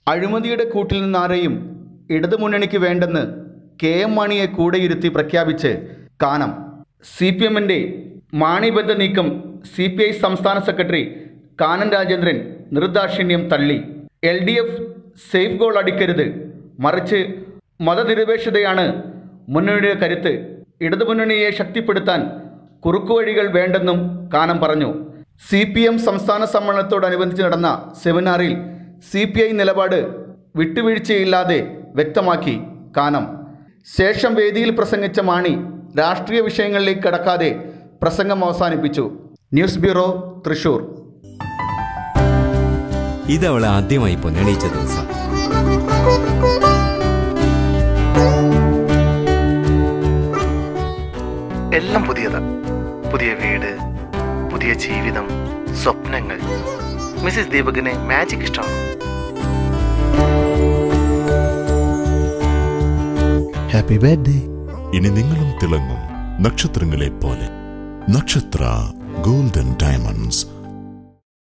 അഴിമതിയുടെ കൂട്ടിൽ നിന്നാരെയും ഇടതുമുന്നണിക്ക് വേണ്ടെന്ന് കെ എം മാണിയെ കൂടെയിരുത്തി പ്രഖ്യാപിച്ച് കാനം സി പി എമ്മിൻ്റെ മാണിബദ്ധ നീക്കം സി പി ഐ സംസ്ഥാന സെക്രട്ടറി കാനം രാജേന്ദ്രൻ നിർദാക്ഷിണ്യം തള്ളി L D F safe goal അടിക്കരുത് മറിച്ച് മതനിരപേക്ഷതയാണ് മുന്നണിയുടെ കരുത്ത് ഇടതുമുന്നണിയെ ശക്തിപ്പെടുത്താൻ കുറുക്കുവഴികൾ വേണ്ടെന്നും കാനം പറഞ്ഞു സി പി എം സംസ്ഥാന സമ്മേളനത്തോടനുബന്ധിച്ച് നടന്ന സെമിനാറിൽ സി പി ഐ നിലപാട് വിട്ടുവീഴ്ചയില്ലാതെ വ്യക്തമാക്കി കാനം ശേഷം വേദിയിൽ പ്രസംഗിച്ച മാണി രാഷ്ട്രീയ വിഷയങ്ങളിലേക്ക് കടക്കാതെ പ്രസംഗം അവസാനിപ്പിച്ചു ന്യൂസ് ബ്യൂറോ തൃശൂർ ഇതവൾ ആദ്യമായി പൊന്നണിയിച്ച ദിവസം എല്ലാം പുതിയത് പുതിയ വീട് പുതിയ ജീവിതം സ്വപ്നങ്ങൾ മിസ്സിസ് ദീപകിന് മാജിക് ഇഷ്ടമാണ് ഹാപ്പി ബർത്ത്ഡേ ഇനി നിങ്ങളും തിളങ്ങും നക്ഷത്രങ്ങളെ പോലെ നക്ഷത്ര ഗോൾഡൻ ഡയമണ്ട്സ്